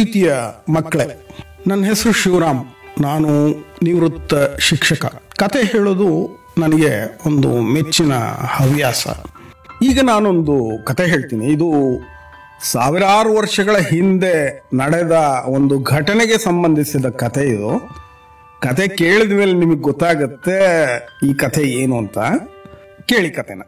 ಪ್ರೀತಿಯ ಮಕ್ಕಳೇ ನನ್ನ ಹೆಸರು ಶಿವರಾಮ್ ನಾನು ನಿವೃತ್ತ ಶಿಕ್ಷಕ ಕತೆ ಹೇಳೋದು ನನಗೆ ಒಂದು ಮೆಚ್ಚಿನ ಹವ್ಯಾಸ ಈಗ ನಾನೊಂದು ಕತೆ ಹೇಳ್ತೀನಿ ಇದು ಸಾವಿರಾರು ವರ್ಷಗಳ ಹಿಂದೆ ನಡೆದ ಒಂದು ಘಟನೆಗೆ ಸಂಬಂಧಿಸಿದ ಕತೆ ಇದು ಕತೆ ಕೇಳಿದ ಮೇಲೆ ನಿಮಗೆ ಗೊತ್ತಾಗತ್ತೆ ಈ ಕತೆ ಏನು ಅಂತ ಕೇಳಿ ಕತೆನ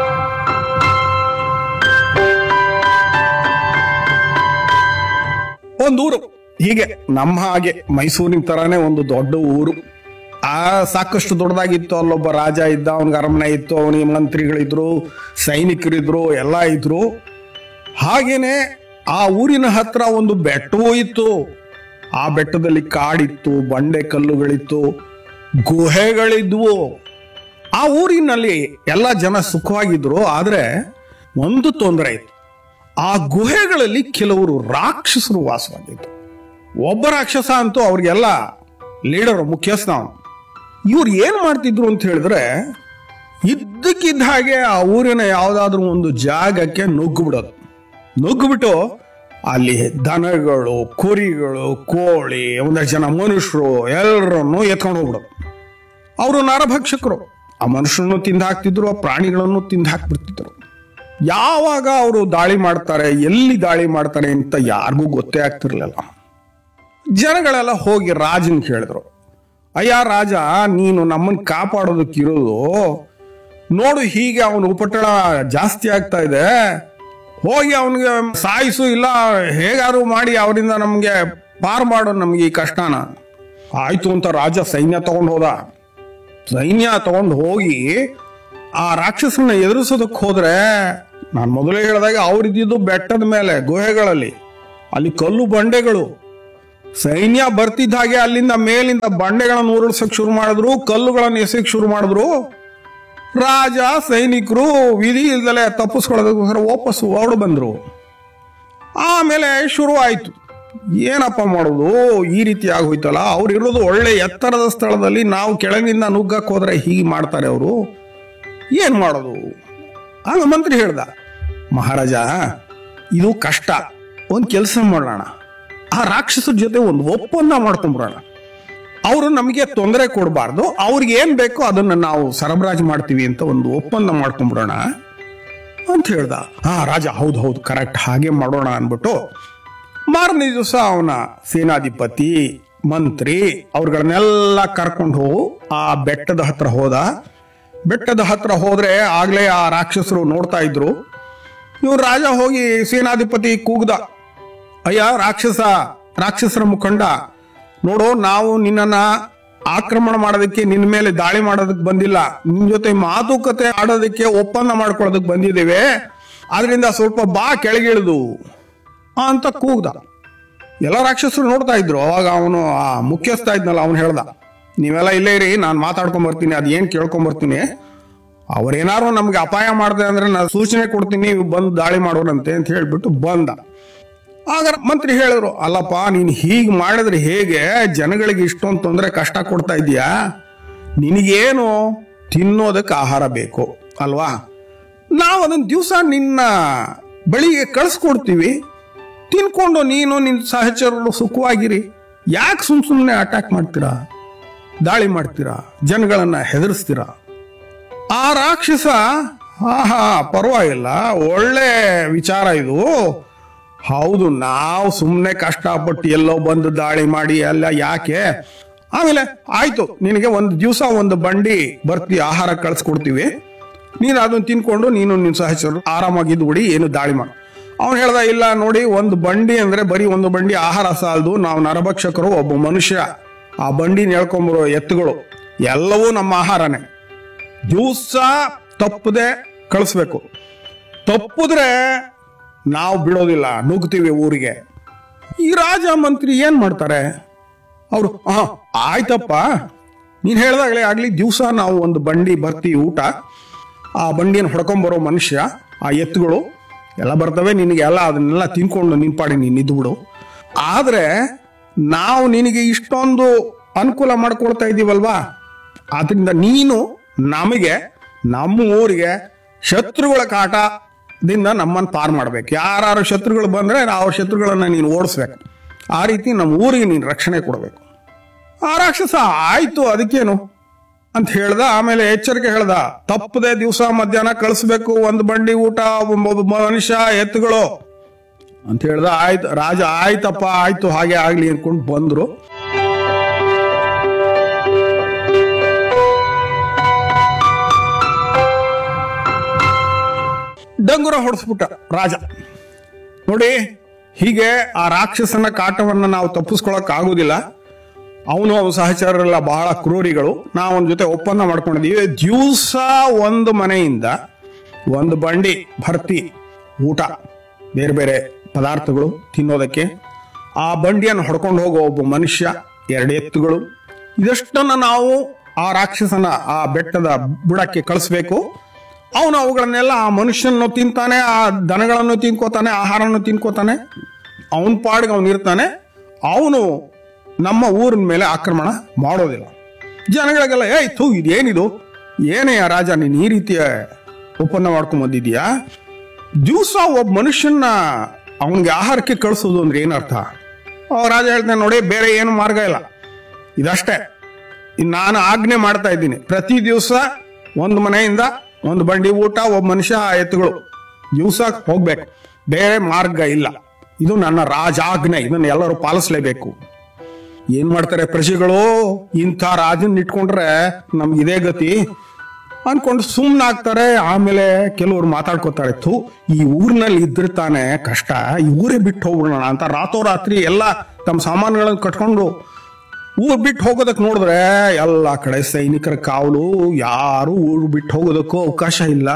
ಒಂದು ಊರು ಹೀಗೆ ನಮ್ಮ ಹಾಗೆ ಮೈಸೂರಿನ ತರಾನೇ ಒಂದು ದೊಡ್ಡ ಊರು ಆ ಸಾಕಷ್ಟು ದೊಡ್ಡದಾಗಿತ್ತು ಅಲ್ಲೊಬ್ಬ ರಾಜ ಇದ್ದ ಅವನಿಗೆ ಅರಮನೆ ಇತ್ತು ಅವನಿಗೆ ಮಂತ್ರಿಗಳಿದ್ರು ಸೈನಿಕರಿದ್ರು ಎಲ್ಲ ಇದ್ರು ಹಾಗೇನೆ ಆ ಊರಿನ ಹತ್ರ ಒಂದು ಬೆಟ್ಟವೂ ಇತ್ತು ಆ ಬೆಟ್ಟದಲ್ಲಿ ಕಾಡಿತ್ತು ಬಂಡೆ ಕಲ್ಲುಗಳಿತ್ತು ಗುಹೆಗಳಿದ್ವು ಆ ಊರಿನಲ್ಲಿ ಎಲ್ಲ ಜನ ಸುಖವಾಗಿದ್ರು ಆದ್ರೆ ಒಂದು ತೊಂದರೆ ಇತ್ತು ಆ ಗುಹೆಗಳಲ್ಲಿ ಕೆಲವರು ರಾಕ್ಷಸರು ವಾಸವಾಗಿದ್ರು ಒಬ್ಬ ರಾಕ್ಷಸ ಅಂತೂ ಅವ್ರಿಗೆಲ್ಲ ಲೀಡರ್ ಮುಖ್ಯಸ್ಥ ಅವನು ಇವ್ರು ಏನ್ ಮಾಡ್ತಿದ್ರು ಅಂತ ಹೇಳಿದ್ರೆ ಇದ್ದಕ್ಕಿದ್ದ ಹಾಗೆ ಆ ಊರಿನ ಯಾವ್ದಾದ್ರು ಒಂದು ಜಾಗಕ್ಕೆ ನುಗ್ಗು ಬಿಡೋದು ನುಗ್ಗುಬಿಟ್ಟು ಅಲ್ಲಿ ದನಗಳು ಕುರಿಗಳು ಕೋಳಿ ಒಂದಷ್ಟು ಜನ ಮನುಷ್ಯರು ಎಲ್ಲರನ್ನು ಎತ್ಕೊಂಡು ಹೋಗ್ಬಿಡೋದು ಅವರು ನರಭಕ್ಷಕರು ಆ ಮನುಷ್ಯರನ್ನು ತಿಂದು ಹಾಕ್ತಿದ್ರು ಆ ಪ್ರಾಣಿಗಳನ್ನು ತಿಂದು ಹಾಕ್ಬಿಡ್ತಿದ್ರು ಯಾವಾಗ ಅವರು ದಾಳಿ ಮಾಡ್ತಾರೆ ಎಲ್ಲಿ ದಾಳಿ ಮಾಡ್ತಾರೆ ಅಂತ ಯಾರಿಗೂ ಗೊತ್ತೇ ಆಗ್ತಿರ್ಲಿಲ್ಲ ಜನಗಳೆಲ್ಲ ಹೋಗಿ ರಾಜನ್ ಕೇಳಿದ್ರು ಅಯ್ಯ ರಾಜ ನೀನು ನಮ್ಮನ್ನ ಕಾಪಾಡೋದಕ್ಕಿರೋದು ನೋಡು ಹೀಗೆ ಅವನ ಉಪಟಳ ಜಾಸ್ತಿ ಆಗ್ತಾ ಇದೆ ಹೋಗಿ ಅವನಿಗೆ ಸಾಯಿಸು ಇಲ್ಲ ಹೇಗಾರು ಮಾಡಿ ಅವರಿಂದ ನಮಗೆ ಪಾರ್ ಮಾಡು ನಮ್ಗೆ ಈ ಕಷ್ಟನ ಆಯ್ತು ಅಂತ ರಾಜ ಸೈನ್ಯ ತಗೊಂಡು ಹೋದ ಸೈನ್ಯ ತಗೊಂಡು ಹೋಗಿ ಆ ರಾಕ್ಷಸನ ಎದುರಿಸೋದಕ್ಕೆ ಹೋದ್ರೆ ನಾನು ಮೊದಲೇ ಹೇಳಿದಾಗ ಅವ್ರಿದ್ದು ಬೆಟ್ಟದ ಮೇಲೆ ಗುಹೆಗಳಲ್ಲಿ ಅಲ್ಲಿ ಕಲ್ಲು ಬಂಡೆಗಳು ಸೈನ್ಯ ಬರ್ತಿದ್ದ ಹಾಗೆ ಅಲ್ಲಿಂದ ಮೇಲಿಂದ ಬಂಡೆಗಳನ್ನು ಉರುಳಿಸಕ್ ಶುರು ಮಾಡಿದ್ರು ಕಲ್ಲುಗಳನ್ನು ಎಸೆಕ್ ಶುರು ಮಾಡಿದ್ರು ರಾಜ ಸೈನಿಕರು ವಿಧಿ ಇಲ್ದಲೆ ತಪ್ಪಿಸ್ಕೊಳ್ಳೋದಕ್ಕೋಸ್ಕರ ವಾಪಸ್ ಹೊರಡು ಬಂದ್ರು ಆಮೇಲೆ ಶುರು ಆಯ್ತು ಏನಪ್ಪ ಮಾಡೋದು ಈ ರೀತಿ ಆಗೋಯ್ತಲ್ಲ ಅವ್ರು ಇರೋದು ಒಳ್ಳೆ ಎತ್ತರದ ಸ್ಥಳದಲ್ಲಿ ನಾವು ಕೆಳಗಿಂದ ನುಗ್ಗಕ್ಕೆ ಹೋದ್ರೆ ಹೀಗೆ ಮಾಡ್ತಾರೆ ಅವರು ಏನ್ ಮಾಡೋದು ಆಗ ಮಂತ್ರಿ ಹೇಳ್ದ ಮಹಾರಾಜ ಇದು ಕಷ್ಟ ಒಂದು ಕೆಲಸ ಮಾಡೋಣ ಆ ರಾಕ್ಷಸರ ಜೊತೆ ಒಂದು ಒಪ್ಪಂದ ಮಾಡ್ಕೊಂಡ್ಬಿಡೋಣ ಅವರು ನಮಗೆ ತೊಂದರೆ ಕೊಡಬಾರ್ದು ಅವ್ರಿಗೆ ಏನ್ ಬೇಕೋ ಅದನ್ನ ನಾವು ಸರಬರಾಜು ಮಾಡ್ತೀವಿ ಅಂತ ಒಂದು ಒಪ್ಪಂದ ಮಾಡ್ಕೊಂಡ್ಬಿಡೋಣ ಅಂತ ಹೇಳ್ದ ಹಾ ರಾಜ ಹೌದು ಹೌದು ಕರೆಕ್ಟ್ ಹಾಗೆ ಮಾಡೋಣ ಅನ್ಬಿಟ್ಟು ಮಾರನೇ ದಿವಸ ಅವನ ಸೇನಾಧಿಪತಿ ಮಂತ್ರಿ ಅವ್ರಗಳನ್ನೆಲ್ಲ ಕರ್ಕೊಂಡು ಹೋಗು ಆ ಬೆಟ್ಟದ ಹತ್ರ ಹೋದ ಬೆಟ್ಟದ ಹತ್ರ ಹೋದ್ರೆ ಆಗ್ಲೇ ಆ ರಾಕ್ಷಸರು ನೋಡ್ತಾ ಇದ್ರು ಇವ್ರು ರಾಜ ಹೋಗಿ ಸೇನಾಧಿಪತಿ ಕೂಗ್ದ ಅಯ್ಯ ರಾಕ್ಷಸ ರಾಕ್ಷಸರ ಮುಖಂಡ ನೋಡು ನಾವು ನಿನ್ನನ್ನ ಆಕ್ರಮಣ ಮಾಡೋದಕ್ಕೆ ನಿನ್ನ ಮೇಲೆ ದಾಳಿ ಮಾಡೋದಕ್ಕೆ ಬಂದಿಲ್ಲ ನಿನ್ ಜೊತೆ ಮಾತುಕತೆ ಆಡೋದಕ್ಕೆ ಒಪ್ಪಂದ ಮಾಡ್ಕೊಳ್ಳೋದಕ್ಕೆ ಬಂದಿದ್ದೇವೆ ಆದ್ರಿಂದ ಸ್ವಲ್ಪ ಬಾ ಕೆಳಗಿಳಿದು ಅಂತ ಕೂಗ್ದ ಎಲ್ಲ ರಾಕ್ಷಸರು ನೋಡ್ತಾ ಇದ್ರು ಅವಾಗ ಅವನು ಆ ಮುಖ್ಯಸ್ಥ ಇದ್ನಲ್ಲ ಅವನು ಹೇಳ್ದ ನೀವೆಲ್ಲ ಇಲ್ಲೇ ಇರಿ ನಾನು ಮಾತಾಡ್ಕೊಂಡ್ ಬರ್ತೀನಿ ಅದ್ ಏನ್ ಕೇಳ್ಕೊಂಡ್ ಬರ್ತೀನಿ ಅವ್ರೇನಾರು ನಮ್ಗೆ ಅಪಾಯ ಮಾಡಿದೆ ಅಂದ್ರೆ ನಾನು ಸೂಚನೆ ಕೊಡ್ತೀನಿ ನೀವು ಬಂದು ದಾಳಿ ಮಾಡೋರಂತೆ ಅಂತ ಹೇಳ್ಬಿಟ್ಟು ಬಂದ ಆಗ ಮಂತ್ರಿ ಹೇಳಿದ್ರು ಅಲ್ಲಪ್ಪ ನೀನು ಹೀಗೆ ಮಾಡಿದ್ರೆ ಹೇಗೆ ಜನಗಳಿಗೆ ಇಷ್ಟೊಂದು ತೊಂದರೆ ಕಷ್ಟ ಕೊಡ್ತಾ ಇದೀಯಾ ನಿನಗೇನು ತಿನ್ನೋದಕ್ಕೆ ಆಹಾರ ಬೇಕು ಅಲ್ವಾ ನಾವು ಅದನ್ನ ದಿವಸ ನಿನ್ನ ಬಳಿಗೆ ಕಳಿಸ್ಕೊಡ್ತೀವಿ ತಿನ್ಕೊಂಡು ನೀನು ನಿನ್ನ ಸಹಚರರು ಸುಖವಾಗಿರಿ ಯಾಕೆ ಸುಮ್ ಸುಮ್ಮನೆ ಅಟ್ಯಾಕ್ ಮಾಡ್ತೀರಾ ದಾಳಿ ಮಾಡ್ತೀರಾ ಜನಗಳನ್ನ ಹೆದರ್ಸ್ತೀರಾ ಆ ರಾಕ್ಷಸ ಹಾ ಹಾ ಪರವಾಗಿಲ್ಲ ಒಳ್ಳೆ ವಿಚಾರ ಇದು ಹೌದು ನಾವು ಸುಮ್ಮನೆ ಕಷ್ಟಪಟ್ಟು ಎಲ್ಲೋ ಬಂದು ದಾಳಿ ಮಾಡಿ ಎಲ್ಲ ಯಾಕೆ ಆಮೇಲೆ ಆಯ್ತು ನಿನಗೆ ಒಂದು ದಿವಸ ಒಂದು ಬಂಡಿ ಬರ್ತಿ ಆಹಾರ ಕಳ್ಸ್ಕೊಡ್ತೀವಿ ನೀನು ಅದನ್ನ ತಿನ್ಕೊಂಡು ನೀನು ನಿನ್ನ ಸಹಚರರು ಆರಾಮಾಗಿದ್ದು ಬಿಡಿ ಏನು ದಾಳಿ ಮಾಡು ಅವನು ಹೇಳ್ದ ಇಲ್ಲ ನೋಡಿ ಒಂದು ಬಂಡಿ ಅಂದ್ರೆ ಬರೀ ಒಂದು ಬಂಡಿ ಆಹಾರ ಸಾಲದು ನಾವು ನರಭಕ್ಷಕರು ಒಬ್ಬ ಮನುಷ್ಯ ಆ ಬಂಡಿ ನೆಳ್ಕೊಂಬರೋ ಎತ್ತುಗಳು ಎಲ್ಲವೂ ನಮ್ಮ ಆಹಾರನೇ ದಿವಸ ತಪ್ಪದೆ ಕಳಿಸ್ಬೇಕು ತಪ್ಪಿದ್ರೆ ನಾವು ಬಿಡೋದಿಲ್ಲ ನುಗ್ತೀವಿ ಊರಿಗೆ ಈ ರಾಜ ಮಂತ್ರಿ ಏನ್ ಮಾಡ್ತಾರೆ ಅವರು ಹಾ ಆಯ್ತಪ್ಪ ನೀನ್ ಹೇಳ್ದಾಗಲೇ ಆಗ್ಲಿ ದಿವಸ ನಾವು ಒಂದು ಬಂಡಿ ಬರ್ತೀವಿ ಊಟ ಆ ಬಂಡಿಯನ್ನು ಹೊಡ್ಕೊಂಬರೋ ಮನುಷ್ಯ ಆ ಎತ್ತುಗಳು ಎಲ್ಲ ಬರ್ತವೆ ನಿನಗೆ ಎಲ್ಲ ಅದನ್ನೆಲ್ಲ ತಿನ್ಕೊಂಡು ನಿನ್ ಪಾಡಿ ನೀನು ಇದ್ಬಿಡು ಆದ್ರೆ ನಾವು ನಿನಗೆ ಇಷ್ಟೊಂದು ಅನುಕೂಲ ಮಾಡ್ಕೊಳ್ತಾ ಇದೀವಲ್ವಾ ಆದ್ರಿಂದ ನೀನು ನಮಗೆ ನಮ್ಮ ಊರಿಗೆ ಶತ್ರುಗಳ ಕಾಟದಿಂದ ನಮ್ಮನ್ನು ಪಾರ್ ಮಾಡ್ಬೇಕು ಯಾರು ಶತ್ರುಗಳು ಬಂದ್ರೆ ನಾವು ಶತ್ರುಗಳನ್ನ ನೀನು ಓಡಿಸ್ಬೇಕು ಆ ರೀತಿ ನಮ್ಮ ಊರಿಗೆ ನೀನು ರಕ್ಷಣೆ ಕೊಡಬೇಕು ಆ ರಾಕ್ಷಸ ಆಯ್ತು ಅದಕ್ಕೇನು ಅಂತ ಹೇಳ್ದ ಆಮೇಲೆ ಎಚ್ಚರಿಕೆ ಹೇಳ್ದ ತಪ್ಪದೆ ದಿವಸ ಮಧ್ಯಾಹ್ನ ಕಳಿಸ್ಬೇಕು ಒಂದು ಬಂಡಿ ಊಟ ಒಬ್ಬ ಮನುಷ್ಯ ಎತ್ತುಗಳು ಅಂತ ಹೇಳ್ದ ಆಯ್ತು ರಾಜ ಆಯ್ತಪ್ಪ ಆಯ್ತು ಹಾಗೆ ಆಗ್ಲಿ ಅನ್ಕೊಂಡು ಬಂದ್ರು ಡಂಗುರ ಹೊಡೆಸ್ಬಿಟ್ಟ ರಾಜ ನೋಡಿ ಹೀಗೆ ಆ ರಾಕ್ಷಸನ ಕಾಟವನ್ನ ನಾವು ತಪ್ಪಿಸ್ಕೊಳಕ್ ಆಗುದಿಲ್ಲ ಅವನು ಅವು ಸಹಚರರೆಲ್ಲ ಬಹಳ ಕ್ರೂರಿಗಳು ನಾವು ಅವನ ಜೊತೆ ಒಪ್ಪಂದ ಮಾಡ್ಕೊಂಡಿದೀವಿ ದಿವಸ ಒಂದು ಮನೆಯಿಂದ ಒಂದು ಬಂಡಿ ಭರ್ತಿ ಊಟ ಬೇರೆ ಬೇರೆ ಪದಾರ್ಥಗಳು ತಿನ್ನೋದಕ್ಕೆ ಆ ಬಂಡಿಯನ್ನು ಹೊಡ್ಕೊಂಡು ಹೋಗೋ ಒಬ್ಬ ಮನುಷ್ಯ ಎರಡು ಎತ್ತುಗಳು ಇದಷ್ಟನ್ನ ನಾವು ಆ ರಾಕ್ಷಸನ ಆ ಬೆಟ್ಟದ ಬುಡಕ್ಕೆ ಕಳಿಸ್ಬೇಕು ಅವನು ಅವುಗಳನ್ನೆಲ್ಲ ಆ ಮನುಷ್ಯನನ್ನು ತಿಂತಾನೆ ಆ ದನಗಳನ್ನು ತಿನ್ಕೋತಾನೆ ಆಹಾರವನ್ನು ತಿನ್ಕೋತಾನೆ ಅವನ ಪಾಡಿಗೆ ಅವನು ಇರ್ತಾನೆ ಅವನು ನಮ್ಮ ಊರಿನ ಮೇಲೆ ಆಕ್ರಮಣ ಮಾಡೋದಿಲ್ಲ ಜನಗಳಿಗೆಲ್ಲ ಏಯ್ ಥೂ ಇದೇನಿದು ಏನೇ ಆ ರಾಜ ನೀನು ಈ ರೀತಿಯ ಒಪ್ಪಂದ ಮಾಡ್ಕೊಂಡ್ ಬಂದಿದ್ಯಾ ದಿವಸ ಒಬ್ಬ ಮನುಷ್ಯನ ಅವನಿಗೆ ಆಹಾರಕ್ಕೆ ಕಳಿಸೋದು ಅಂದ್ರೆ ಏನರ್ಥ ಅವ ರಾಜ ಹೇಳ್ತಾನೆ ನೋಡಿ ಬೇರೆ ಏನು ಮಾರ್ಗ ಇಲ್ಲ ಇದಷ್ಟೇ ಇನ್ನು ನಾನು ಆಜ್ಞೆ ಮಾಡ್ತಾ ಇದ್ದೀನಿ ಪ್ರತಿ ದಿವಸ ಒಂದು ಮನೆಯಿಂದ ಒಂದು ಬಂಡಿ ಊಟ ಒಬ್ಬ ಮನುಷ್ಯ ಆ ಎತ್ತುಗಳು ದಿವಸ ಹೋಗ್ಬೇಕು ಬೇರೆ ಮಾರ್ಗ ಇಲ್ಲ ಇದು ನನ್ನ ರಾಜಾಜ್ಞೆ ಇದನ್ನ ಎಲ್ಲರೂ ಪಾಲಿಸ್ಲೇಬೇಕು ಏನ್ ಮಾಡ್ತಾರೆ ಪ್ರಜೆಗಳು ಇಂಥ ರಾಜನ್ ಇಟ್ಕೊಂಡ್ರೆ ನಮ್ಗೆ ಇದೇ ಗತಿ ಅನ್ಕೊಂಡು ಸುಮ್ಮನಾಗ್ತಾರೆ ಆಮೇಲೆ ಕೆಲವರು ಮಾತಾಡ್ಕೋತಾರೆ ಥೂ ಈ ಊರಿನಲ್ಲಿ ಇದ್ರೆ ತಾನೆ ಕಷ್ಟ ಈ ಊರೇ ಬಿಟ್ಟು ಹೋಗ್ಬಿಡೋಣ ಅಂತ ರಾತ್ರೋರಾತ್ರಿ ಎಲ್ಲ ತಮ್ಮ ಸಾಮಾನುಗಳನ್ನು ಕಟ್ಕೊಂಡು ಊರ್ ಬಿಟ್ಟು ಹೋಗೋದಕ್ಕೆ ನೋಡಿದ್ರೆ ಎಲ್ಲ ಕಡೆ ಸೈನಿಕರ ಕಾವಲು ಯಾರು ಊರು ಬಿಟ್ಟು ಹೋಗೋದಕ್ಕೂ ಅವಕಾಶ ಇಲ್ಲ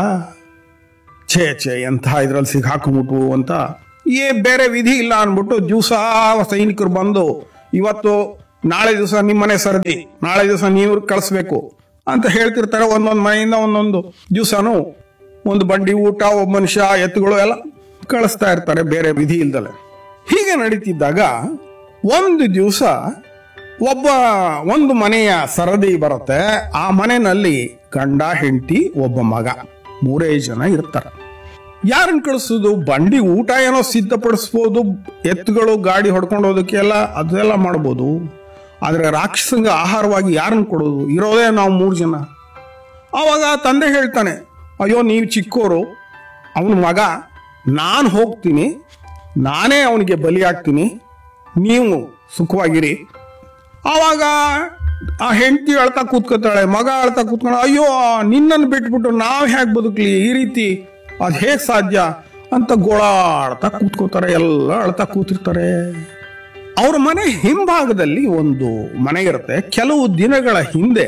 ಛೇ ಛೇ ಎಂಥ ಇದ್ರಲ್ಲಿ ಸಿಕ್ಕಾಕೊಂಬಿಟ್ವು ಅಂತ ಏ ಬೇರೆ ವಿಧಿ ಇಲ್ಲ ಅನ್ಬಿಟ್ಟು ದಿವಸ ಸೈನಿಕರು ಬಂದು ಇವತ್ತು ನಾಳೆ ದಿವಸ ನಿಮ್ಮನೆ ಸರದಿ ನಾಳೆ ದಿವಸ ನೀವು ಕಳಿಸ್ಬೇಕು ಅಂತ ಹೇಳ್ತಿರ್ತಾರೆ ಒಂದೊಂದು ಮನೆಯಿಂದ ಒಂದೊಂದು ದಿವಸನೂ ಒಂದು ಬಂಡಿ ಊಟ ಒಬ್ಬ ಮನುಷ್ಯ ಎತ್ತುಗಳು ಎಲ್ಲ ಕಳಿಸ್ತಾ ಇರ್ತಾರೆ ಬೇರೆ ವಿಧಿ ಇಲ್ದಲೆ ಹೀಗೆ ನಡೀತಿದ್ದಾಗ ಒಂದು ದಿವಸ ಒಬ್ಬ ಒಂದು ಮನೆಯ ಸರದಿ ಬರುತ್ತೆ ಆ ಮನೆಯಲ್ಲಿ ಗಂಡ ಹೆಂಡತಿ ಒಬ್ಬ ಮಗ ಮೂರೇ ಜನ ಇರ್ತಾರೆ ಯಾರನ್ನ ಕಳಿಸೋದು ಬಂಡಿ ಊಟ ಏನೋ ಸಿದ್ಧಪಡಿಸ್ಬೋದು ಎತ್ತುಗಳು ಗಾಡಿ ಹೊಡ್ಕೊಂಡು ಹೋದಕ್ಕೆ ಎಲ್ಲ ಅದೆಲ್ಲ ಮಾಡ್ಬೋದು ಆದ್ರೆ ರಾಕ್ಷಸಂಗ ಆಹಾರವಾಗಿ ಯಾರನ್ನ ಕೊಡೋದು ಇರೋದೇ ನಾವು ಮೂರು ಜನ ಆವಾಗ ತಂದೆ ಹೇಳ್ತಾನೆ ಅಯ್ಯೋ ನೀವು ಚಿಕ್ಕೋರು ಅವನ ಮಗ ನಾನು ಹೋಗ್ತೀನಿ ನಾನೇ ಅವನಿಗೆ ಬಲಿಯಾಗ್ತೀನಿ ನೀವು ಸುಖವಾಗಿರಿ ಆವಾಗ ಆ ಹೆಂಡತಿ ಅಳ್ತಾ ಕೂತ್ಕೋತಾಳೆ ಮಗ ಅಳ್ತಾ ಕೂತ್ಕೊಂಡು ಅಯ್ಯೋ ನಿನ್ನನ್ನು ಬಿಟ್ಬಿಟ್ಟು ನಾವು ಹೇಗೆ ಬದುಕಲಿ ಈ ರೀತಿ ಅದು ಹೇಗೆ ಸಾಧ್ಯ ಅಂತ ಗೋಳಾಡ್ತಾ ಕೂತ್ಕೋತಾರೆ ಎಲ್ಲ ಅಳ್ತಾ ಕೂತಿರ್ತಾರೆ ಅವ್ರ ಮನೆ ಹಿಂಭಾಗದಲ್ಲಿ ಒಂದು ಮನೆ ಇರುತ್ತೆ ಕೆಲವು ದಿನಗಳ ಹಿಂದೆ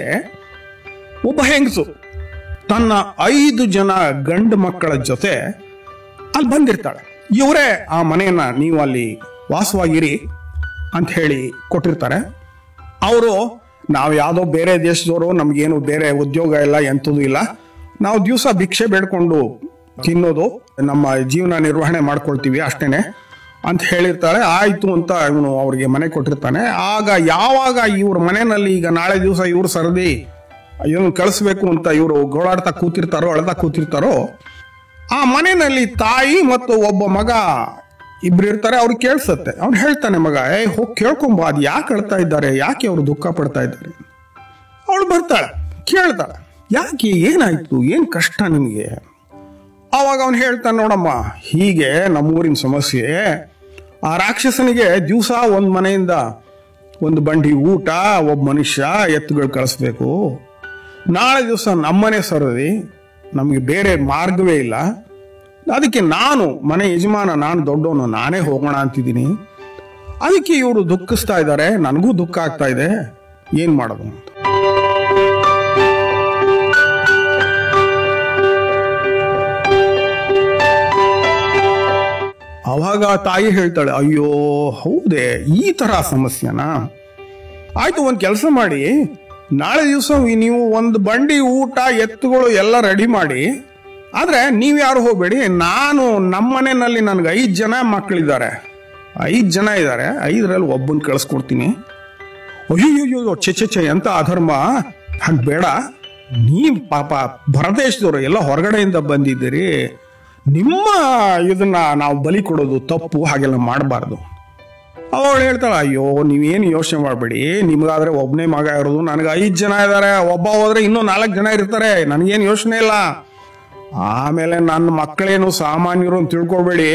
ಒಬ್ಬ ಹೆಂಗಸು ತನ್ನ ಐದು ಜನ ಗಂಡು ಮಕ್ಕಳ ಜೊತೆ ಅಲ್ಲಿ ಬಂದಿರ್ತಾಳೆ ಇವರೇ ಆ ಮನೆಯನ್ನ ನೀವು ಅಲ್ಲಿ ವಾಸವಾಗಿರಿ ಅಂತ ಹೇಳಿ ಕೊಟ್ಟಿರ್ತಾರೆ ಅವರು ನಾವು ಯಾವುದೋ ಬೇರೆ ದೇಶದವರು ನಮಗೇನು ಬೇರೆ ಉದ್ಯೋಗ ಇಲ್ಲ ಎಂಥದ್ದು ಇಲ್ಲ ನಾವು ದಿವಸ ಭಿಕ್ಷೆ ಬೇಡ್ಕೊಂಡು ತಿನ್ನೋದು ನಮ್ಮ ಜೀವನ ನಿರ್ವಹಣೆ ಮಾಡ್ಕೊಳ್ತೀವಿ ಅಷ್ಟೇನೆ ಅಂತ ಹೇಳಿರ್ತಾಳೆ ಆಯ್ತು ಅಂತ ಇವನು ಅವ್ರಿಗೆ ಮನೆ ಕೊಟ್ಟಿರ್ತಾನೆ ಆಗ ಯಾವಾಗ ಇವ್ರ ಮನೆಯಲ್ಲಿ ಈಗ ನಾಳೆ ದಿವಸ ಇವ್ರು ಸರದಿ ಇವನು ಕಳಿಸ್ಬೇಕು ಅಂತ ಇವರು ಗೋಳಾಡ್ತಾ ಕೂತಿರ್ತಾರೋ ಅಳ್ತಾ ಕೂತಿರ್ತಾರೋ ಆ ಮನೆಯಲ್ಲಿ ತಾಯಿ ಮತ್ತು ಒಬ್ಬ ಮಗ ಇಬ್ರು ಇರ್ತಾರೆ ಅವ್ರಿಗೆ ಕೇಳಿಸುತ್ತೆ ಅವ್ನು ಹೇಳ್ತಾನೆ ಮಗ ಏ ಹೋಗಿ ಕೇಳ್ಕೊಂಬ ಅದು ಯಾಕೆ ಅಳ್ತಾ ಇದ್ದಾರೆ ಯಾಕೆ ಅವರು ದುಃಖ ಪಡ್ತಾ ಇದ್ದಾರೆ ಅವಳು ಬರ್ತಾಳೆ ಕೇಳ್ತಾಳೆ ಯಾಕೆ ಏನಾಯ್ತು ಏನ್ ಕಷ್ಟ ನಿಮಗೆ ಆವಾಗ ಅವನು ಹೇಳ್ತಾನೆ ನೋಡಮ್ಮ ಹೀಗೆ ನಮ್ಮೂರಿನ ಸಮಸ್ಯೆ ಆ ರಾಕ್ಷಸನಿಗೆ ದಿವಸ ಒಂದು ಮನೆಯಿಂದ ಒಂದು ಬಂಡಿ ಊಟ ಒಬ್ಬ ಮನುಷ್ಯ ಎತ್ತುಗಳು ಕಳಿಸ್ಬೇಕು ನಾಳೆ ದಿವಸ ನಮ್ಮನೆ ಸರದಿ ನಮಗೆ ಬೇರೆ ಮಾರ್ಗವೇ ಇಲ್ಲ ಅದಕ್ಕೆ ನಾನು ಮನೆ ಯಜಮಾನ ನಾನು ದೊಡ್ಡವನು ನಾನೇ ಹೋಗೋಣ ಅಂತಿದ್ದೀನಿ ಅದಕ್ಕೆ ಇವರು ದುಃಖಿಸ್ತಾ ಇದ್ದಾರೆ ನನಗೂ ದುಃಖ ಆಗ್ತಾ ಇದೆ ಏನ್ ಮಾಡೋದು ಅಂತ ಅವಾಗ ತಾಯಿ ಹೇಳ್ತಾಳೆ ಅಯ್ಯೋ ಹೌದೇ ಈ ತರ ಸಮಸ್ಯೆನಾ ಆಯ್ತು ಒಂದ್ ಕೆಲಸ ಮಾಡಿ ನಾಳೆ ದಿವಸ ನೀವು ಒಂದು ಬಂಡಿ ಊಟ ಎತ್ತುಗಳು ಎಲ್ಲ ರೆಡಿ ಮಾಡಿ ಆದ್ರೆ ನೀವ್ ಯಾರು ಹೋಗ್ಬೇಡಿ ನಾನು ನಮ್ಮ ಮನೆಯಲ್ಲಿ ನನ್ಗೆ ಐದ್ ಜನ ಮಕ್ಕಳಿದ್ದಾರೆ ಐದ್ ಜನ ಇದ್ದಾರೆ ಐದರಲ್ಲಿ ಒಬ್ಬನ್ ಕಳಿಸ್ಕೊಡ್ತೀನಿ ಅಯ್ಯೋ ಛೆ ಛೆ ಛೆ ಎಂತ ಅಧರ್ಮ ಹಾಗೆ ಬೇಡ ನೀವ್ ಪಾಪ ಹೊರದೇಶದವರು ಎಲ್ಲ ಹೊರಗಡೆಯಿಂದ ಬಂದಿದ್ದೀರಿ ನಿಮ್ಮ ಇದನ್ನ ನಾವು ಬಲಿ ಕೊಡೋದು ತಪ್ಪು ಹಾಗೆಲ್ಲ ಮಾಡಬಾರ್ದು ಅವಳು ಹೇಳ್ತಾಳೆ ಅಯ್ಯೋ ನೀವೇನು ಯೋಚನೆ ಮಾಡಬೇಡಿ ನಿಮ್ಗಾದ್ರೆ ಒಬ್ಬನೇ ಮಗ ಇರೋದು ನನಗೆ ಐದು ಜನ ಇದ್ದಾರೆ ಒಬ್ಬ ಹೋದ್ರೆ ಇನ್ನೂ ನಾಲ್ಕು ಜನ ಇರ್ತಾರೆ ನನಗೇನು ಯೋಚನೆ ಇಲ್ಲ ಆಮೇಲೆ ನನ್ನ ಮಕ್ಕಳೇನು ಸಾಮಾನ್ಯರು ಅಂತ ತಿಳ್ಕೊಬೇಡಿ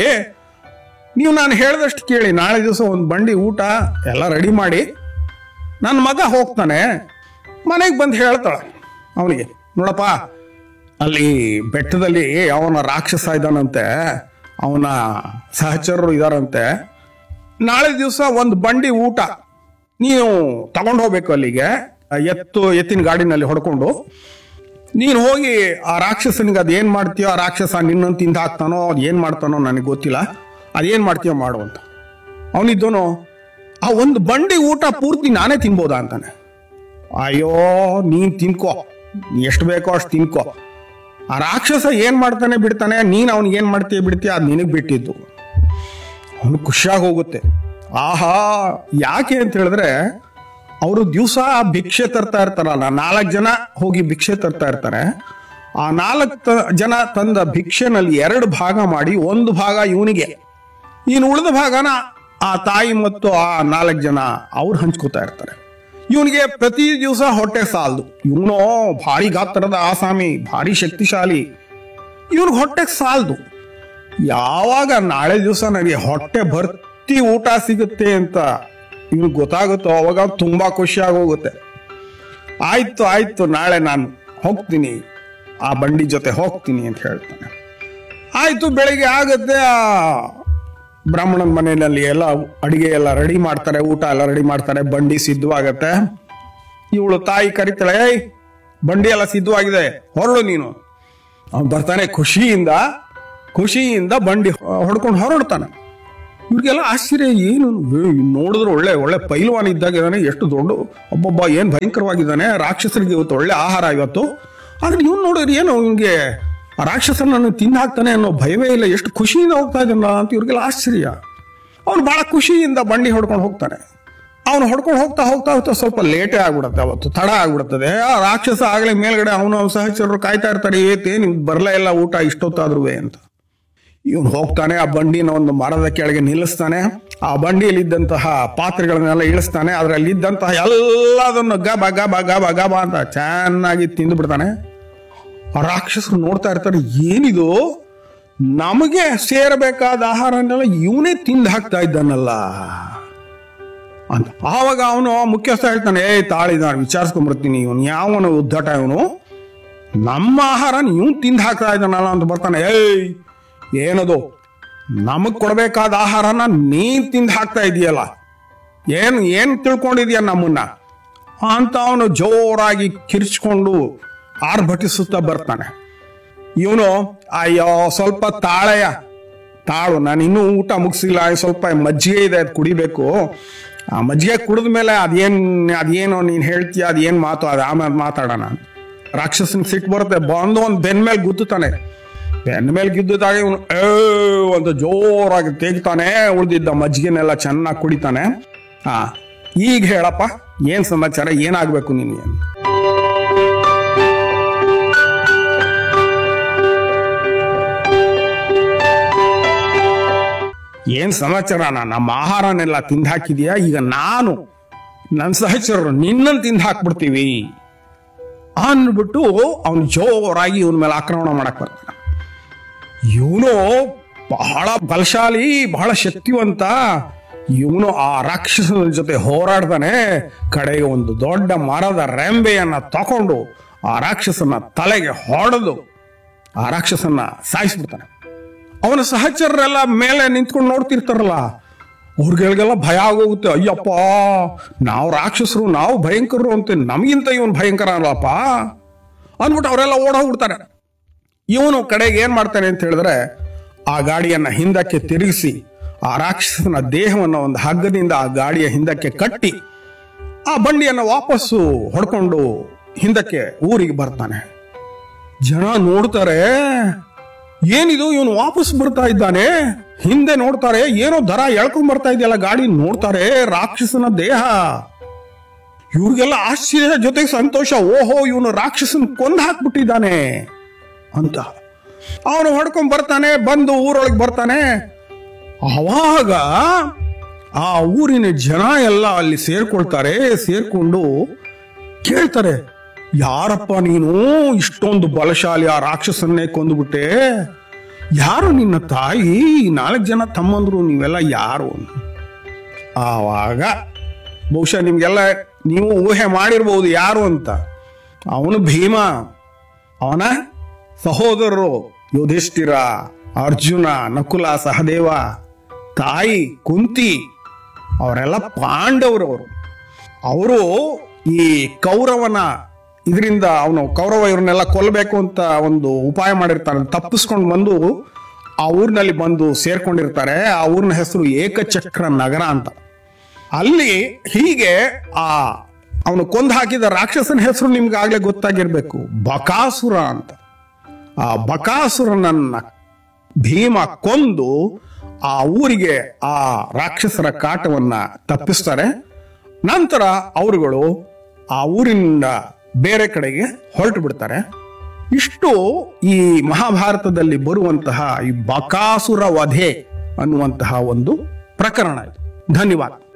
ನೀವು ನಾನು ಹೇಳ್ದಷ್ಟು ಕೇಳಿ ನಾಳೆ ದಿವಸ ಒಂದು ಬಂಡಿ ಊಟ ಎಲ್ಲ ರೆಡಿ ಮಾಡಿ ನನ್ನ ಮಗ ಹೋಗ್ತಾನೆ ಮನೆಗೆ ಬಂದು ಹೇಳ್ತಾಳೆ ಅವನಿಗೆ ನೋಡಪ್ಪ ಅಲ್ಲಿ ಬೆಟ್ಟದಲ್ಲಿ ಅವನ ರಾಕ್ಷಸ ಇದ್ದಾನಂತೆ ಅವನ ಸಹಚರರು ಇದಾರಂತೆ ನಾಳೆ ದಿವಸ ಒಂದು ಬಂಡಿ ಊಟ ನೀನು ತಗೊಂಡು ಹೋಗ್ಬೇಕು ಅಲ್ಲಿಗೆ ಎತ್ತು ಎತ್ತಿನ ಗಾಡಿನಲ್ಲಿ ಹೊಡ್ಕೊಂಡು ನೀನು ಹೋಗಿ ಆ ರಾಕ್ಷಸನಿಗೆ ಅದೇನ್ ಮಾಡ್ತೀಯೋ ಆ ರಾಕ್ಷಸ ನಿನ್ನನ್ನು ತಿಂದು ಹಾಕ್ತಾನೋ ಅದು ಏನ್ ಮಾಡ್ತಾನೋ ನನಗೆ ಗೊತ್ತಿಲ್ಲ ಅದೇನ್ ಮಾಡ್ತೀಯೋ ಮಾಡು ಅಂತ ಅವನಿದ್ದೋನು ಆ ಒಂದು ಬಂಡಿ ಊಟ ಪೂರ್ತಿ ನಾನೇ ತಿನ್ಬೋದಾ ಅಂತಾನೆ ಅಯ್ಯೋ ನೀನ್ ತಿನ್ಕೋ ನೀ ಎಷ್ಟು ಬೇಕೋ ಅಷ್ಟು ತಿನ್ಕೋ ಆ ರಾಕ್ಷಸ ಏನ್ ಮಾಡ್ತಾನೆ ಬಿಡ್ತಾನೆ ನೀನ್ ಅವ್ನಿಗೆ ಏನ್ ಮಾಡ್ತೀಯ ಬಿಡ್ತೀಯ ಅದು ನಿನಗೆ ಬಿಟ್ಟಿದ್ದು ಅವನು ಖುಷಿಯಾಗಿ ಹೋಗುತ್ತೆ ಆಹಾ ಯಾಕೆ ಅಂತ ಹೇಳಿದ್ರೆ ಅವರು ದಿವಸ ಭಿಕ್ಷೆ ತರ್ತಾ ಇರ್ತಾರಲ್ಲ ನಾಲ್ಕು ಜನ ಹೋಗಿ ಭಿಕ್ಷೆ ತರ್ತಾ ಇರ್ತಾರೆ ಆ ನಾಲ್ಕು ಜನ ತಂದ ಭಿಕ್ಷೆನಲ್ಲಿ ಎರಡು ಭಾಗ ಮಾಡಿ ಒಂದು ಭಾಗ ಇವನಿಗೆ ಇನ್ನು ಉಳಿದ ಭಾಗನ ಆ ತಾಯಿ ಮತ್ತು ಆ ನಾಲ್ಕು ಜನ ಅವ್ರು ಹಂಚ್ಕೋತಾ ಇರ್ತಾರೆ ಇವನಿಗೆ ಪ್ರತಿ ದಿವಸ ಹೊಟ್ಟೆ ಸಾಲದು ಇವನು ಭಾರಿ ಗಾತ್ರದ ಆಸಾಮಿ ಭಾರಿ ಶಕ್ತಿಶಾಲಿ ಇವನಿಗೆ ಹೊಟ್ಟೆ ಸಾಲದು ಯಾವಾಗ ನಾಳೆ ದಿವಸ ನನಗೆ ಹೊಟ್ಟೆ ಭರ್ತಿ ಊಟ ಸಿಗುತ್ತೆ ಅಂತ ಇವ್ನಿಗೆ ಗೊತ್ತಾಗುತ್ತೋ ಅವಾಗ ಅವ್ನು ತುಂಬಾ ಖುಷಿಯಾಗಿ ಹೋಗುತ್ತೆ ಆಯ್ತು ಆಯ್ತು ನಾಳೆ ನಾನು ಹೋಗ್ತೀನಿ ಆ ಬಂಡಿ ಜೊತೆ ಹೋಗ್ತೀನಿ ಅಂತ ಹೇಳ್ತಾನೆ ಆಯ್ತು ಬೆಳಿಗ್ಗೆ ಆಗುತ್ತೆ ಆ ಬ್ರಾಹ್ಮಣನ ಮನೆಯಲ್ಲಿ ಎಲ್ಲ ಅಡಿಗೆ ಎಲ್ಲ ರೆಡಿ ಮಾಡ್ತಾರೆ ಊಟ ಎಲ್ಲ ರೆಡಿ ಮಾಡ್ತಾರೆ ಬಂಡಿ ಸಿದ್ಧವಾಗತ್ತೆ ಇವಳು ತಾಯಿ ಕರಿತಾಳೆ ಏಯ್ ಬಂಡಿ ಎಲ್ಲ ಸಿದ್ಧವಾಗಿದೆ ಹೊರಡು ನೀನು ಅವ್ನು ಬರ್ತಾನೆ ಖುಷಿಯಿಂದ ಖುಷಿಯಿಂದ ಬಂಡಿ ಹೊಡ್ಕೊಂಡು ಹೊರಡ್ತಾನೆ ಇವ್ರಿಗೆಲ್ಲ ಆಶ್ಚರ್ಯ ಏನು ಏ, ಇವ್ನ್ ನೋಡಿದ್ರೆ ಒಳ್ಳೆ ಒಳ್ಳೆ ಪೈಲ್ವಾನ್ ಇದ್ದಾಗಿದ್ದಾನೆ ಎಷ್ಟು ದೊಡ್ಡ ಒಬ್ಬೊಬ್ಬ ಏನ್ ಭಯಂಕರವಾಗಿದ್ದಾನೆ ರಾಕ್ಷಸರಿಗೆ ಇವತ್ತು ಒಳ್ಳೆ ಆಹಾರ ಇವತ್ತು ಆದ್ರೆ ಇವ್ನು ನೋಡಿದ್ರೆ ಏನು ಇವ್ನಿಗೆ ಆ ರಾಕ್ಷಸನನ್ನು ತಿಂದು ಹಾಕ್ತಾನೆ ಅನ್ನೋ ಭಯವೇ ಇಲ್ಲ ಎಷ್ಟು ಖುಷಿಯಿಂದ ಹೋಗ್ತಾ ಇದ್ದಾನಲ್ಲ ಅಂತ ಇವ್ರಿಗೆಲ್ಲ ಆಶ್ಚರ್ಯ ಅವನು ಬಹಳ ಖುಷಿಯಿಂದ ಬಂಡಿ ಹೊಡ್ಕೊಂಡು ಹೋಗ್ತಾನೆ ಅವನು ಹೊಡ್ಕೊಂಡು ಹೋಗ್ತಾ ಹೋಗ್ತಾ ಹೋಗ್ತಾ ಸ್ವಲ್ಪ ಲೇಟೇ ಆಗ್ಬಿಡುತ್ತೆ ಅವತ್ತು ತಡ ಆಗ್ಬಿಡುತ್ತದೆ ಆ ರಾಕ್ಷಸ ಆಗ್ಲೇ ಮೇಲ್ಗಡೆ ಅವನು ಅವ್ನ ಸಹಚರರು ಕಾಯ್ತಾ ಇರ್ತಾರೆ ಏತೇನು ಬರಲೇ ಇಲ್ಲ ಊಟ ಇಷ್ಟೊತ್ತಾದ್ರೂ ಅಂತ ಇವನು ಹೋಗ್ತಾನೆ ಆ ಬಂಡಿನ ಒಂದು ಮರದ ಕೆಳಗೆ ನಿಲ್ಲಿಸ್ತಾನೆ ಆ ಬಂಡಿಯಲ್ಲಿದ್ದಂತಹ ಪಾತ್ರೆಗಳನ್ನೆಲ್ಲ ಇಳಿಸ್ತಾನೆ ಅದರಲ್ಲಿ ಇದ್ದಂತಹ ಎಲ್ಲದನ್ನು ಗಬ ಗಬ ಗಬ ಗಬ ಅಂತ ಚೆನ್ನಾಗಿ ತಿಂದು ಬಿಡ್ತಾನೆ ಆ ರಾಕ್ಷಸರು ನೋಡ್ತಾ ಇರ್ತಾರೆ ಏನಿದು ನಮಗೆ ಸೇರಬೇಕಾದ ಆಹಾರನೆಲ್ಲ ಇವನೇ ತಿಂದು ಹಾಕ್ತಾ ಇದ್ದಾನಲ್ಲ ಅಂತ ಆವಾಗ ಅವನು ಮುಖ್ಯಸ್ಥ ಹೇಳ್ತಾನೆ ಏ ತಾಳಿ ನಾನು ವಿಚಾರಿಸ್ಕೊಂಡ್ಬರ್ತೀನಿ ಇವನು ಯಾವನು ಉದ್ದಟ ಇವನು ನಮ್ಮ ಆಹಾರನ ಇವನು ತಿಂದು ಹಾಕ್ತಾ ಇದ್ದಾನಲ್ಲ ಅಂತ ಬರ್ತಾನೆ ಏಯ್ ಏನದು ನಮಗ್ ಕೊಡ್ಬೇಕಾದ ಆಹಾರನ ನೀನ್ ತಿಂದು ಹಾಕ್ತಾ ಇದೀಯಲ್ಲ ಏನ್ ಏನ್ ತಿಳ್ಕೊಂಡಿದ್ಯಾ ನಮ್ಮನ್ನ ಅಂತ ಅವನು ಜೋರಾಗಿ ಕಿರ್ಚ್ಕೊಂಡು ಆರ್ಭಟಿಸುತ್ತಾ ಬರ್ತಾನೆ ಇವನು ಅಯ್ಯೋ ಸ್ವಲ್ಪ ತಾಳೆಯ ತಾಳು ನಾನು ಇನ್ನೂ ಊಟ ಮುಗಿಸಿಲ್ಲ ಸ್ವಲ್ಪ ಮಜ್ಜಿಗೆ ಇದೆ ಅದು ಕುಡಿಬೇಕು ಆ ಮಜ್ಜಿಗೆ ಕುಡಿದ ಮೇಲೆ ಅದೇನ್ ಅದೇನೋ ನೀನ್ ಹೇಳ್ತೀಯ ಅದೇನ್ ಮಾತು ಅದು ಆಮೇಲೆ ಮಾತಾಡೋಣ ರಾಕ್ಷಸನ್ ಸಿಟ್ಟು ಬರುತ್ತೆ ಬಂದು ಒಂದು ಬೆನ್ ಮೇಲೆ ಗುದ್ದುತ್ತಾನೆ ಬೆನ್ನ ಮೇಲೆ ಗಿದ್ದಿದಾಗ ಇವನು ಏ ಅಂತ ಜೋರಾಗಿ ತೆಗಿತಾನೆ ಉಳಿದಿದ್ದ ಮಜ್ಜಿಗೆನೆಲ್ಲ ಚೆನ್ನಾಗಿ ಕುಡಿತಾನೆ ಹಾ ಈಗ ಹೇಳಪ್ಪ ಏನ್ ಸಮಾಚಾರ ಏನಾಗ್ಬೇಕು ನಿನ್ಗೆ ಏನ್ ಸಮಾಚಾರ ನಮ್ಮ ಆಹಾರನೆಲ್ಲ ತಿಂದು ಹಾಕಿದ್ಯಾ ಈಗ ನಾನು ನನ್ನ ಸಹಚರರು ನಿನ್ನನ್ನು ತಿಂದು ಹಾಕ್ಬಿಡ್ತೀವಿ ಅಂದ್ಬಿಟ್ಟು ಅವನು ಜೋರಾಗಿ ಇವನ ಮೇಲೆ ಆಕ್ರಮಣ ಮಾಡಕ್ ಬರ್ತಾನೆ ಇವನು ಬಹಳ ಬಲಶಾಲಿ ಬಹಳ ಶಕ್ತಿವಂತ ಇವನು ಆ ರಾಕ್ಷಸನ ಜೊತೆ ಹೋರಾಡ್ತಾನೆ ಕಡೆಗೆ ಒಂದು ದೊಡ್ಡ ಮರದ ರೆಂಬೆಯನ್ನ ತಕೊಂಡು ಆ ರಾಕ್ಷಸನ ತಲೆಗೆ ಹೊಡೆದು ಆ ರಾಕ್ಷಸನ್ನ ಸಾಯಿಸ್ಬಿಡ್ತಾನೆ ಅವನ ಸಹಚರರೆಲ್ಲ ಮೇಲೆ ನಿಂತ್ಕೊಂಡು ನೋಡ್ತಿರ್ತಾರಲ್ಲ ಅವ್ರಿಗೆಲ್ಲ ಭಯ ಆಗೋಗುತ್ತೆ ಅಯ್ಯಪ್ಪ ನಾವು ರಾಕ್ಷಸರು ನಾವು ಭಯಂಕರರು ಅಂತ ನಮಗಿಂತ ಇವನು ಭಯಂಕರ ಅಲ್ಲಪ್ಪ ಅಂದ್ಬಿಟ್ಟು ಅವರೆಲ್ಲ ಓಡೋಗ್ಬಿಡ್ತಾರೆ ಇವನು ಕಡೆಗೆ ಏನ್ ಮಾಡ್ತಾನೆ ಅಂತ ಹೇಳಿದ್ರೆ ಆ ಗಾಡಿಯನ್ನ ಹಿಂದಕ್ಕೆ ತಿರುಗಿಸಿ ಆ ರಾಕ್ಷಸನ ದೇಹವನ್ನ ಒಂದು ಹಗ್ಗದಿಂದ ಆ ಗಾಡಿಯ ಹಿಂದಕ್ಕೆ ಕಟ್ಟಿ ಆ ಬಂಡಿಯನ್ನ ವಾಪಸ್ಸು ಹೊಡ್ಕೊಂಡು ಹಿಂದಕ್ಕೆ ಊರಿಗೆ ಬರ್ತಾನೆ ಜನ ನೋಡ್ತಾರೆ ಏನಿದು ಇವನು ವಾಪಸ್ ಬರ್ತಾ ಇದ್ದಾನೆ ಹಿಂದೆ ನೋಡ್ತಾರೆ ಏನೋ ದರ ಎಳ್ಕೊಂಡ್ ಬರ್ತಾ ಇದೆಯಲ್ಲ ಗಾಡಿ ನೋಡ್ತಾರೆ ರಾಕ್ಷಸನ ದೇಹ ಇವ್ರಿಗೆಲ್ಲ ಆಶ್ಚರ್ಯ ಜೊತೆಗೆ ಸಂತೋಷ ಓಹೋ ಇವನು ರಾಕ್ಷಸನ್ ಕೊಂದು ಹಾಕ್ಬಿಟ್ಟಿದ್ದಾನೆ ಅಂತ ಅವನು ಹೊಡ್ಕೊಂಡ್ ಬರ್ತಾನೆ ಬಂದು ಊರೊಳಗೆ ಬರ್ತಾನೆ ಅವಾಗ ಆ ಊರಿನ ಜನ ಎಲ್ಲ ಅಲ್ಲಿ ಸೇರ್ಕೊಳ್ತಾರೆ ಸೇರ್ಕೊಂಡು ಕೇಳ್ತಾರೆ ಯಾರಪ್ಪ ನೀನು ಇಷ್ಟೊಂದು ಬಲಶಾಲಿ ಆ ರಾಕ್ಷಸನ್ನೇ ಕೊಂದುಬಿಟ್ಟೆ ಯಾರು ನಿನ್ನ ತಾಯಿ ನಾಲ್ಕು ಜನ ತಮ್ಮಂದ್ರು ನೀವೆಲ್ಲ ಯಾರು ಆವಾಗ ಬಹುಶಃ ನಿಮ್ಗೆಲ್ಲ ನೀವು ಊಹೆ ಮಾಡಿರ್ಬೋದು ಯಾರು ಅಂತ ಅವನು ಭೀಮ ಅವನ ಸಹೋದರರು ಯುಧಿಷ್ಠಿರ ಅರ್ಜುನ ನಕುಲ ಸಹದೇವ ತಾಯಿ ಕುಂತಿ ಅವರೆಲ್ಲ ಪಾಂಡವರವರು ಅವರು ಈ ಕೌರವನ ಇದರಿಂದ ಅವನು ಕೌರವ ಇವ್ರನ್ನೆಲ್ಲ ಕೊಲ್ಲಬೇಕು ಅಂತ ಒಂದು ಉಪಾಯ ಮಾಡಿರ್ತಾನೆ ತಪ್ಪಿಸ್ಕೊಂಡು ಬಂದು ಆ ಊರಿನಲ್ಲಿ ಬಂದು ಸೇರ್ಕೊಂಡಿರ್ತಾರೆ ಆ ಊರಿನ ಹೆಸರು ಏಕಚಕ್ರ ನಗರ ಅಂತ ಅಲ್ಲಿ ಹೀಗೆ ಆ ಅವನು ಕೊಂದು ಹಾಕಿದ ರಾಕ್ಷಸನ ಹೆಸರು ನಿಮ್ಗೆ ಆಗ್ಲೇ ಗೊತ್ತಾಗಿರ್ಬೇಕು ಬಕಾಸುರ ಅಂತ ಆ ಬಕಾಸುರನನ್ನ ಭೀಮ ಕೊಂದು ಆ ಊರಿಗೆ ಆ ರಾಕ್ಷಸರ ಕಾಟವನ್ನ ತಪ್ಪಿಸ್ತಾರೆ ನಂತರ ಅವರುಗಳು ಆ ಊರಿನಿಂದ ಬೇರೆ ಕಡೆಗೆ ಹೊರಟು ಬಿಡ್ತಾರೆ ಇಷ್ಟು ಈ ಮಹಾಭಾರತದಲ್ಲಿ ಬರುವಂತಹ ಈ ಬಕಾಸುರ ವಧೆ ಅನ್ನುವಂತಹ ಒಂದು ಪ್ರಕರಣ ಇದು ಧನ್ಯವಾದ